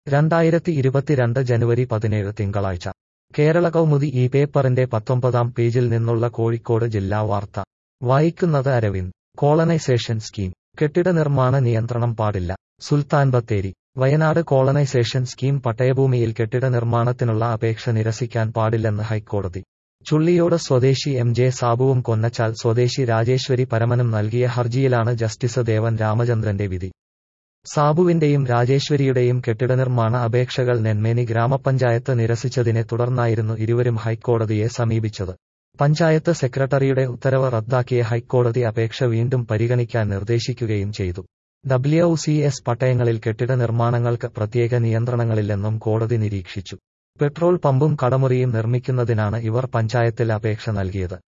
രണ്ടായിരത്തി ഇരുപത്തിരണ്ട് ജനുവരി പതിനേഴ് തിങ്കളാഴ്ച കേരള കൗമുദി ഈ പേപ്പറിന്റെ പത്തൊമ്പതാം പേജിൽ നിന്നുള്ള കോഴിക്കോട് ജില്ലാ വാർത്ത വായിക്കുന്നത് അരവിന്ദ് കോളനൈസേഷൻ സ്കീം കെട്ടിട നിർമ്മാണ നിയന്ത്രണം പാടില്ല സുൽത്താൻ ബത്തേരി വയനാട് കോളനൈസേഷൻ സ്കീം പട്ടയഭൂമിയിൽ കെട്ടിട നിർമ്മാണത്തിനുള്ള അപേക്ഷ നിരസിക്കാൻ പാടില്ലെന്ന് ഹൈക്കോടതി ചുള്ളിയോട് സ്വദേശി എം ജെ സാബുവും കൊന്നച്ചാൽ സ്വദേശി രാജേശ്വരി പരമനും നൽകിയ ഹർജിയിലാണ് ജസ്റ്റിസ് ദേവൻ രാമചന്ദ്രന്റെ വിധി സാബുവിന്റെയും രാജേശ്വരിയുടെയും കെട്ടിട നിർമ്മാണ അപേക്ഷകൾ നെന്മേനി ഗ്രാമപഞ്ചായത്ത് നിരസിച്ചതിനെ തുടർന്നായിരുന്നു ഇരുവരും ഹൈക്കോടതിയെ സമീപിച്ചത് പഞ്ചായത്ത് സെക്രട്ടറിയുടെ ഉത്തരവ് റദ്ദാക്കിയ ഹൈക്കോടതി അപേക്ഷ വീണ്ടും പരിഗണിക്കാൻ നിർദ്ദേശിക്കുകയും ചെയ്തു ഡബ്ല്യു സി എസ് പട്ടയങ്ങളിൽ കെട്ടിട നിർമ്മാണങ്ങൾക്ക് പ്രത്യേക നിയന്ത്രണങ്ങളില്ലെന്നും കോടതി നിരീക്ഷിച്ചു പെട്രോൾ പമ്പും കടമുറിയും നിർമ്മിക്കുന്നതിനാണ് ഇവർ പഞ്ചായത്തിൽ അപേക്ഷ നൽകിയത്